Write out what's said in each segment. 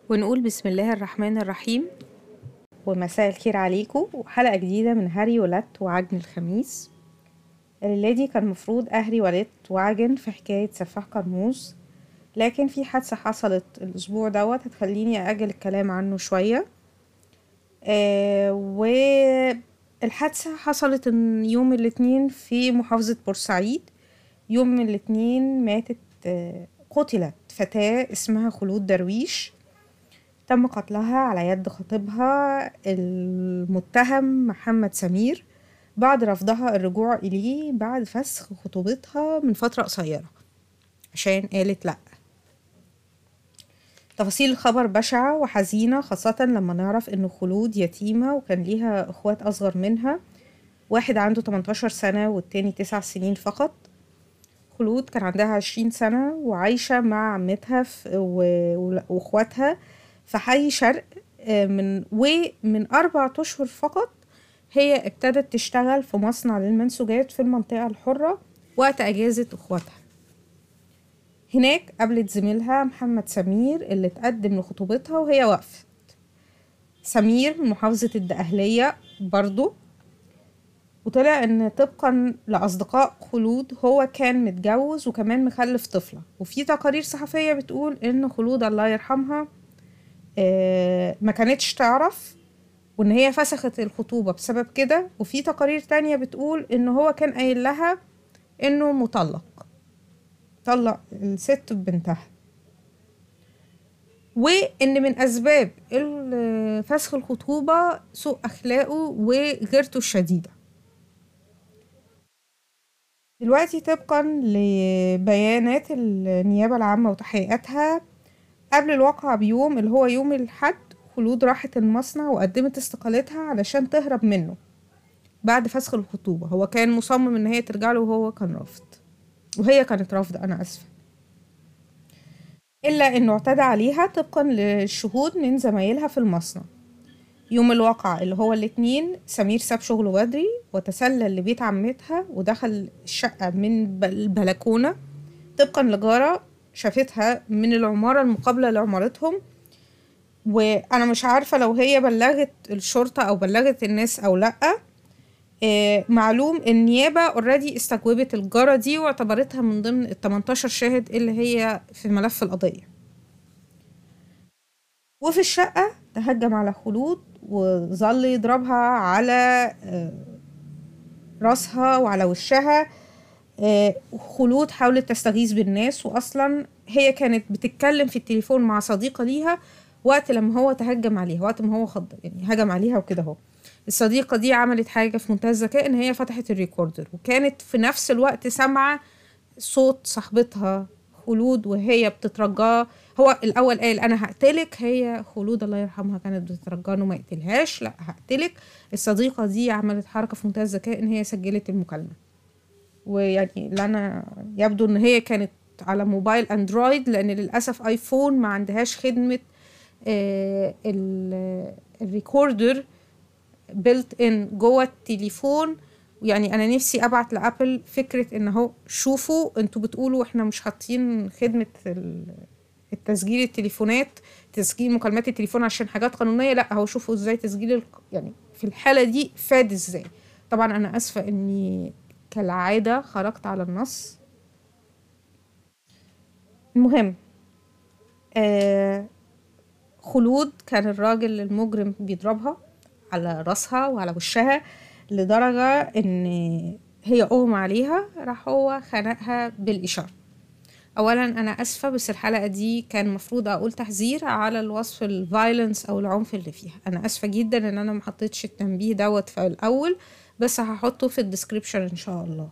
ونقول بسم الله الرحمن الرحيم ومساء الخير عليكم وحلقة جديدة من هاري ولدت وعجن الخميس الليلة دي كان مفروض أهري ولدت وعجن في حكاية سفاح قرموز لكن في حادثة حصلت الأسبوع دوت هتخليني أجل الكلام عنه شوية آه والحادثة حصلت يوم الاثنين في محافظة بورسعيد يوم الاثنين ماتت آه قتلت فتاة اسمها خلود درويش تم قتلها على يد خطيبها المتهم محمد سمير بعد رفضها الرجوع إليه بعد فسخ خطوبتها من فترة قصيرة عشان قالت لأ تفاصيل الخبر بشعة وحزينة خاصة لما نعرف إن خلود يتيمة وكان ليها إخوات أصغر منها واحد عنده 18 سنة والتاني تسع سنين فقط خلود كان عندها عشرين سنة وعايشة مع عمتها وإخواتها في حي شرق من ومن أربع أشهر فقط هي ابتدت تشتغل في مصنع للمنسوجات في المنطقة الحرة وقت أجازة إخواتها هناك قابلت زميلها محمد سمير اللي اتقدم لخطوبتها وهي وقفت سمير من محافظة الدقهلية برضو وطلع ان طبقا لاصدقاء خلود هو كان متجوز وكمان مخلف طفلة وفي تقارير صحفية بتقول ان خلود الله يرحمها ما كانتش تعرف وان هي فسخت الخطوبة بسبب كده وفي تقارير تانية بتقول ان هو كان قايل لها انه مطلق طلق الست ببنتها وان من اسباب فسخ الخطوبة سوء اخلاقه وغيرته الشديدة دلوقتي طبقا لبيانات النيابة العامة وتحقيقاتها قبل الواقعة بيوم اللي هو يوم الحد خلود راحت المصنع وقدمت استقالتها علشان تهرب منه بعد فسخ الخطوبة هو كان مصمم ان هي ترجع له وهو كان رافض وهي كانت رافضة انا اسفة الا انه اعتدى عليها طبقا للشهود من زمايلها في المصنع يوم الواقعة اللي هو الاتنين سمير ساب شغله بدري وتسلل لبيت عمتها ودخل الشقة من البلكونة طبقا لجارة شافتها من العمارة المقابلة لعمارتهم وأنا مش عارفة لو هي بلغت الشرطة أو بلغت الناس أو لأ آه معلوم النيابة اوريدي استجوبت الجارة دي واعتبرتها من ضمن ال 18 شاهد اللي هي في ملف القضية وفي الشقة تهجم على خلود وظل يضربها على راسها وعلى وشها خلود حاولت تستغيث بالناس واصلا هي كانت بتتكلم في التليفون مع صديقة ليها وقت لما هو تهجم عليها وقت ما هو خض يعني هجم عليها وكده اهو الصديقة دي عملت حاجة في منتهى الذكاء ان هي فتحت الريكوردر وكانت في نفس الوقت سامعة صوت صاحبتها خلود وهي بتترجاه هو الاول قال انا هقتلك هي خلود الله يرحمها كانت بتترجاه انه ما يقتلهاش لا هقتلك الصديقه دي عملت حركه في منتهى الذكاء ان هي سجلت المكالمه ويعني لنا يبدو ان هي كانت على موبايل اندرويد لان للاسف ايفون ما عندهاش خدمه آه الريكوردر بيلت ان جوه التليفون يعني انا نفسي ابعت لابل فكره ان اهو شوفوا انتوا بتقولوا احنا مش حاطين خدمه التسجيل التليفونات تسجيل مكالمات التليفون عشان حاجات قانونيه لا اهو شوفوا ازاي تسجيل الق... يعني في الحاله دي فاد ازاي طبعا انا اسفه اني كالعاده خرجت على النص المهم آه خلود كان الراجل المجرم بيضربها على راسها وعلى وشها لدرجة ان هي اغمى عليها راح هو خنقها بالاشارة اولا انا اسفة بس الحلقة دي كان مفروض اقول تحذير على الوصف الفايلنس او العنف اللي فيها انا اسفة جدا ان انا محطيتش التنبيه دوت في الاول بس هحطه في الديسكريبشن ان شاء الله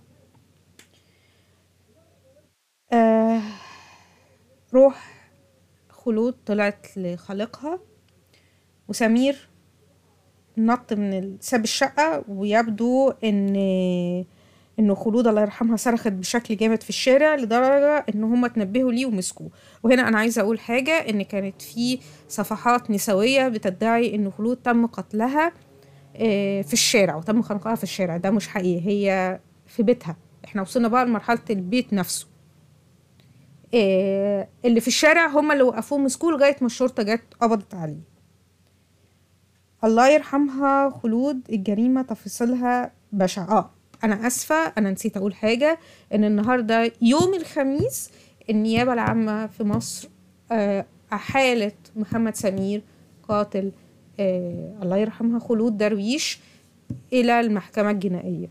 آه روح خلود طلعت لخالقها وسمير نط من ساب الشقة ويبدو ان انه خلود الله يرحمها صرخت بشكل جامد في الشارع لدرجة ان هم تنبهوا ليه ومسكوه وهنا انا عايزة اقول حاجة ان كانت في صفحات نسوية بتدعي ان خلود تم قتلها في الشارع وتم خنقها في الشارع ده مش حقيقي هي في بيتها احنا وصلنا بقى لمرحلة البيت نفسه آه، اللي في الشارع هم اللي وقفوه مسكوه لغايه ما الشرطه جت قبضت عليه الله يرحمها خلود الجريمه تفاصيلها بشعه اه انا اسفه انا نسيت اقول حاجه ان النهارده يوم الخميس النيابه العامه في مصر آه، احالت محمد سمير قاتل آه، الله يرحمها خلود درويش الى المحكمه الجنائيه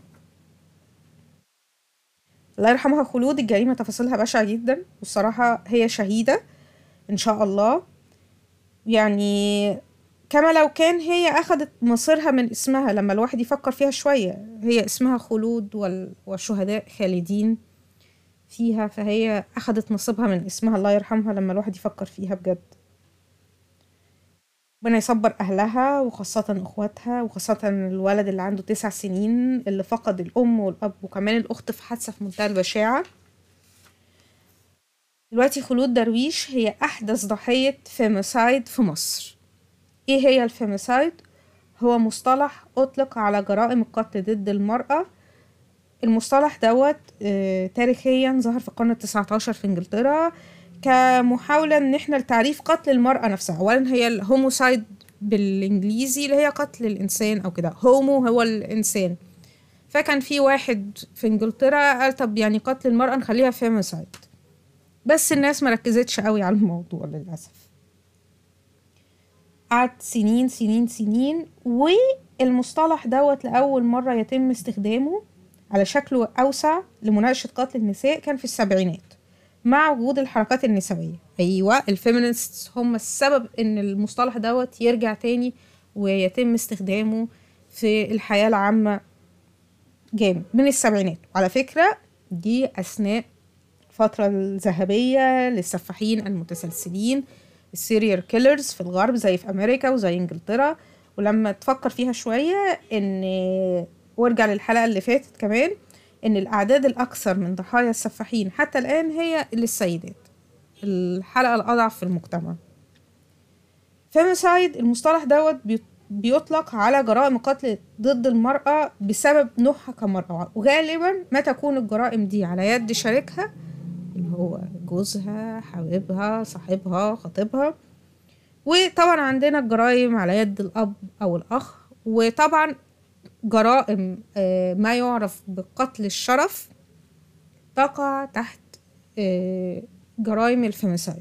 الله يرحمها خلود الجريمة تفاصيلها بشعة جدا والصراحة هي شهيدة إن شاء الله يعني كما لو كان هي أخدت مصيرها من اسمها لما الواحد يفكر فيها شوية هي اسمها خلود وال- والشهداء خالدين فيها فهي أخدت نصيبها من اسمها الله يرحمها لما الواحد يفكر فيها بجد ربنا يصبر أهلها وخاصة إخواتها وخاصة الولد اللي عنده تسع سنين اللي فقد الأم والأب وكمان الأخت في حادثة في منتهى البشاعة دلوقتي خلود درويش هي أحدث ضحية فيميسايد في مصر إيه هي الفيميسايد؟ هو مصطلح أطلق على جرائم القتل ضد المرأة المصطلح دوت آه، تاريخيا ظهر في القرن التسعة عشر في انجلترا كمحاولة ان احنا لتعريف قتل المرأة نفسها اولا هي الهوموسايد بالانجليزي اللي هي قتل الانسان او كده هومو هو الانسان فكان في واحد في انجلترا قال طب يعني قتل المرأة نخليها فيميسايد بس الناس مركزتش قوي على الموضوع للأسف قعد سنين سنين سنين والمصطلح دوت لأول مرة يتم استخدامه على شكله أوسع لمناقشة قتل النساء كان في السبعينات مع وجود الحركات النسوية أيوة الفيمينيست هم السبب إن المصطلح دوت يرجع تاني ويتم استخدامه في الحياة العامة جامد من السبعينات وعلى فكرة دي أثناء الفترة الذهبية للسفاحين المتسلسلين السيريال كيلرز في الغرب زي في أمريكا وزي إنجلترا ولما تفكر فيها شوية إن وارجع للحلقة اللي فاتت كمان إن الأعداد الأكثر من ضحايا السفاحين حتى الآن هي للسيدات الحلقة الأضعف في المجتمع فيميسايد المصطلح دوت بي- بيطلق على جرائم قتل ضد المرأة بسبب نوعها كمرأة وغالبا ما تكون الجرائم دي على يد شريكها اللي هو جوزها حبيبها صاحبها خطيبها وطبعا عندنا الجرائم على يد الأب أو الأخ وطبعا جرائم آه، ما يعرف بقتل الشرف تقع تحت آه، جرائم الفيميسايد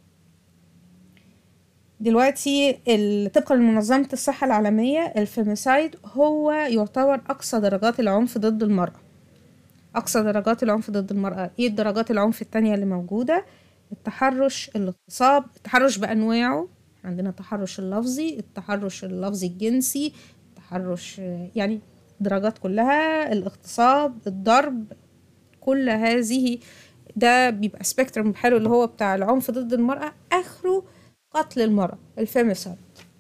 دلوقتي ال- طبقا لمنظمة الصحة العالمية الفيميسايد هو يعتبر أقصى درجات العنف ضد المرأة أقصى درجات العنف ضد المرأة إيه درجات العنف التانية اللي موجودة التحرش الاغتصاب التحرش بأنواعه عندنا التحرش اللفظي التحرش اللفظي الجنسي التحرش آه، يعني درجات كلها الاغتصاب الضرب كل هذه ده بيبقى سبيكترم حلو اللي هو بتاع العنف ضد المرأة آخره قتل المرأة الفيميسايد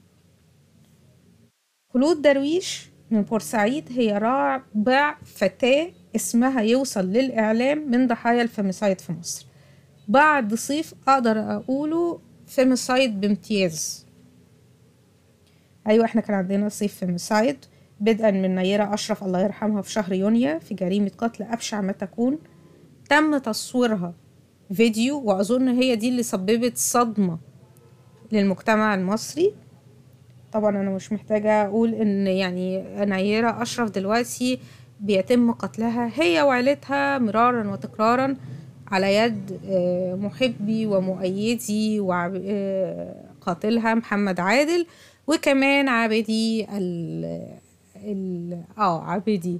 خلود درويش من بورسعيد هي رابع فتاة اسمها يوصل للإعلام من ضحايا الفيميسايد في مصر بعد صيف أقدر أقوله فيميسايد بامتياز أيوة احنا كان عندنا صيف فيميسايد بدءا من نيرة أشرف الله يرحمها في شهر يونيو في جريمة قتل أبشع ما تكون تم تصويرها فيديو وأظن هي دي اللي سببت صدمة للمجتمع المصري طبعا أنا مش محتاجة أقول إن يعني نيرة أشرف دلوقتي بيتم قتلها هي وعيلتها مرارا وتكرارا على يد آه، محبي ومؤيدي وقاتلها محمد عادل وكمان عابدي ال ال اه عابدي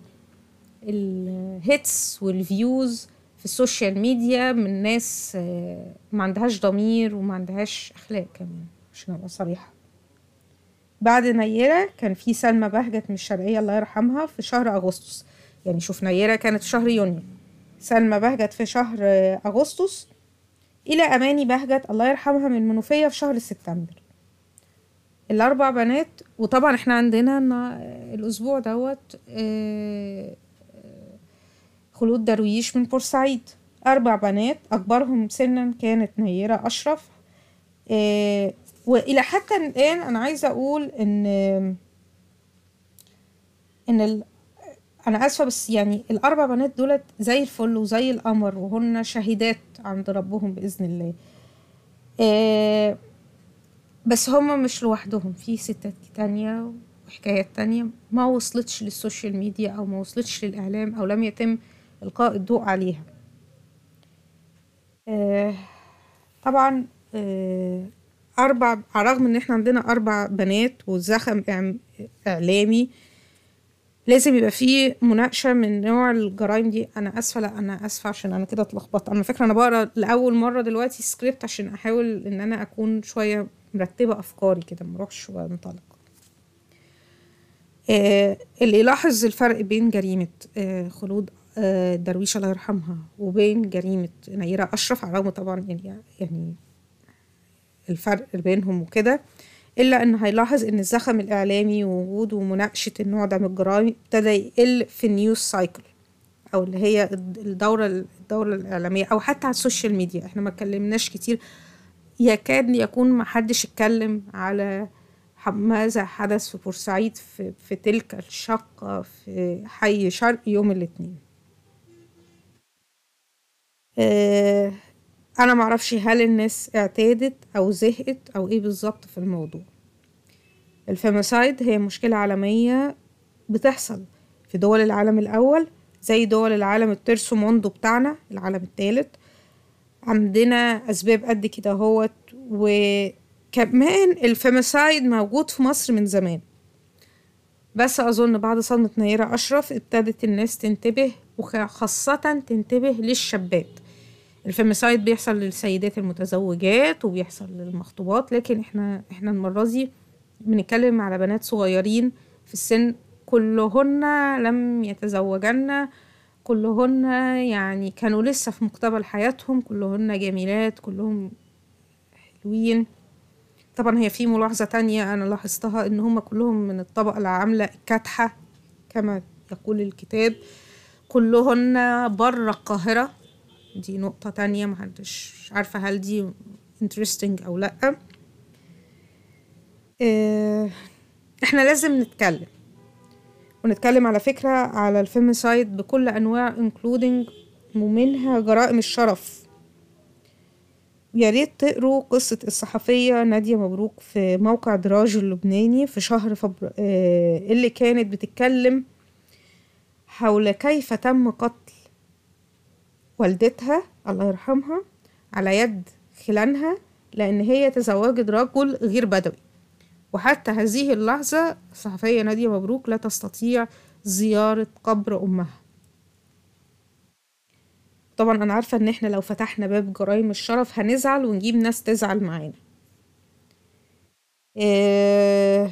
الهيتس والفيوز في السوشيال ميديا من ناس آه، ما عندهاش ضمير وما عندهاش اخلاق كمان عشان ابقى صريحه بعد نيرة كان في سلمى بهجت من الشرقية الله يرحمها في شهر أغسطس يعني شوف نيرة كانت في شهر يونيو سلمى بهجت في شهر آه، أغسطس إلى أماني بهجت الله يرحمها من المنوفية في شهر سبتمبر الأربع بنات وطبعا احنا عندنا النا- الأسبوع دوت آه، آه، خلود درويش من بورسعيد أربع بنات أكبرهم سنا كانت نيرة أشرف آه، والى حتى الان انا عايزه اقول ان ان ال- انا اسفه بس يعني الاربع بنات دولت زي الفل وزي القمر وهن شهيدات عند ربهم باذن الله آه بس هما مش لوحدهم في ستات تانية وحكايات تانية ما وصلتش للسوشيال ميديا او ما وصلتش للاعلام او لم يتم القاء الضوء عليها آه طبعا آه اربع على الرغم ان احنا عندنا اربع بنات وزخم إعم- اعلامي لازم يبقى فيه مناقشه من نوع الجرائم دي انا اسفه لا انا اسفه عشان انا كده اتلخبطت انا فاكره انا بقرا لاول مره دلوقتي سكريبت عشان احاول ان انا اكون شويه مرتبه افكاري كده ما اروحش وانطلق آه اللي يلاحظ الفرق بين جريمه آه خلود آه درويش الله يرحمها وبين جريمه نيره اشرف على الرغم طبعا يعني يعني الفرق بينهم وكده الا ان هيلاحظ ان الزخم الاعلامي ووجود ومناقشه النوع ده من الجرائم ابتدى يقل في النيوز سايكل او اللي هي الدوره الدوره الاعلاميه او حتى على السوشيال ميديا احنا ما اتكلمناش كتير يكاد يكون ما حدش اتكلم على ح- ماذا حدث في بورسعيد في, في تلك الشقة في حي شرق يوم الاثنين آه انا معرفش هل الناس اعتادت او زهقت او ايه بالظبط في الموضوع الفيميسايد هي مشكلة عالمية بتحصل في دول العالم الأول زي دول العالم الترسو موندو بتاعنا العالم الثالث عندنا أسباب قد كده هوت وكمان الفيميسايد موجود في مصر من زمان بس أظن بعد صدمة نيرة أشرف ابتدت الناس تنتبه وخاصة تنتبه للشابات الفيميسايد بيحصل للسيدات المتزوجات وبيحصل للمخطوبات لكن احنا احنا المرة دي بنتكلم على بنات صغيرين في السن كلهن لم يتزوجن كلهن يعني كانوا لسه في مقتبل حياتهم كلهن جميلات كلهم حلوين طبعا هي في ملاحظة تانية أنا لاحظتها إن هم كلهم من الطبقة العاملة الكادحة كما يقول الكتاب كلهن بره القاهرة دي نقطة تانية محدش عارفة هل دي interesting أو لأ آه، احنا لازم نتكلم ونتكلم على فكرة على الفيميسايد بكل أنواع including ومنها جرائم الشرف يا ريت تقروا قصة الصحفية نادية مبروك في موقع دراج اللبناني في شهر فبر... آه، اللي كانت بتتكلم حول كيف تم قتل والدتها الله يرحمها على يد خلانها لأن هي تزوجت رجل غير بدوي وحتى هذه اللحظة الصحفية نادية مبروك لا تستطيع زيارة قبر أمها طبعا أنا عارفة إن إحنا لو فتحنا باب جرائم الشرف هنزعل ونجيب ناس تزعل معانا إيه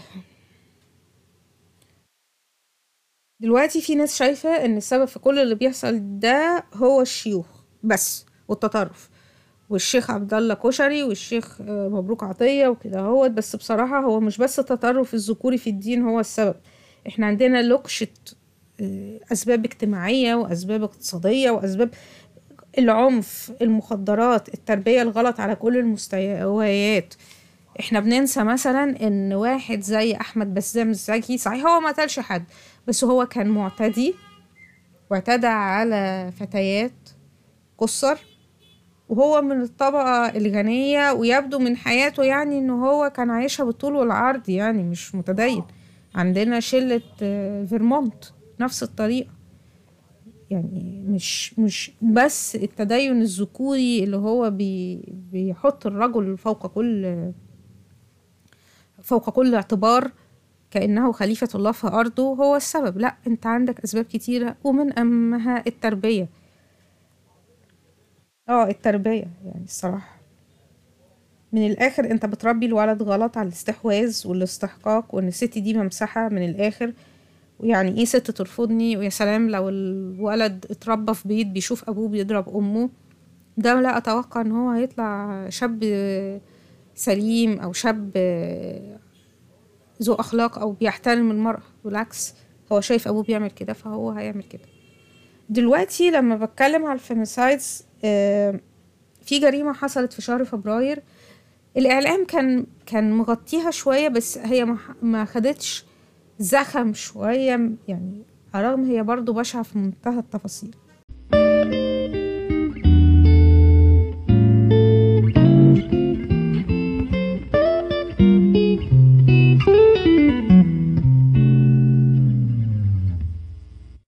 دلوقتي في ناس شايفة إن السبب في كل اللي بيحصل ده هو الشيوخ بس والتطرف والشيخ عبد الله كشري والشيخ آه، مبروك عطية وكده هو بس بصراحة هو مش بس التطرف الذكوري في الدين هو السبب احنا عندنا لوكشة آه، أسباب اجتماعية وأسباب اقتصادية وأسباب العنف المخدرات التربية الغلط على كل المستويات احنا بننسى مثلا ان واحد زي احمد بسام الزكي صحيح هو ما قتلش حد بس هو كان معتدي واعتدى على فتيات قصر وهو من الطبقة الغنية ويبدو من حياته يعني ان هو كان عايشها بالطول والعرض يعني مش متدين عندنا شلة آه، فيرمونت نفس الطريقة يعني مش مش بس التدين الذكوري اللي هو بي بيحط الرجل فوق كل فوق كل اعتبار كأنه خليفة الله في أرضه هو السبب لا أنت عندك أسباب كتيرة ومن أهمها التربية اه التربية يعني الصراحة من الآخر أنت بتربي الولد غلط على الاستحواذ والاستحقاق وإن الست دي ممسحة من الآخر ويعني ايه ست ترفضني ويا سلام لو الولد اتربى في بيت بيشوف أبوه بيضرب أمه ده لا أتوقع إن هو هيطلع شاب سليم أو شاب ذو أخلاق أو بيحترم المرأة بالعكس هو شايف أبوه بيعمل كده فهو هيعمل كده دلوقتي لما بتكلم على الفيميسايدز آه، في جريمة حصلت في شهر فبراير الإعلام كان كان مغطيها شوية بس هي ما ح- ما خدتش زخم شوية يعني على الرغم هي برضو بشعة في منتهى التفاصيل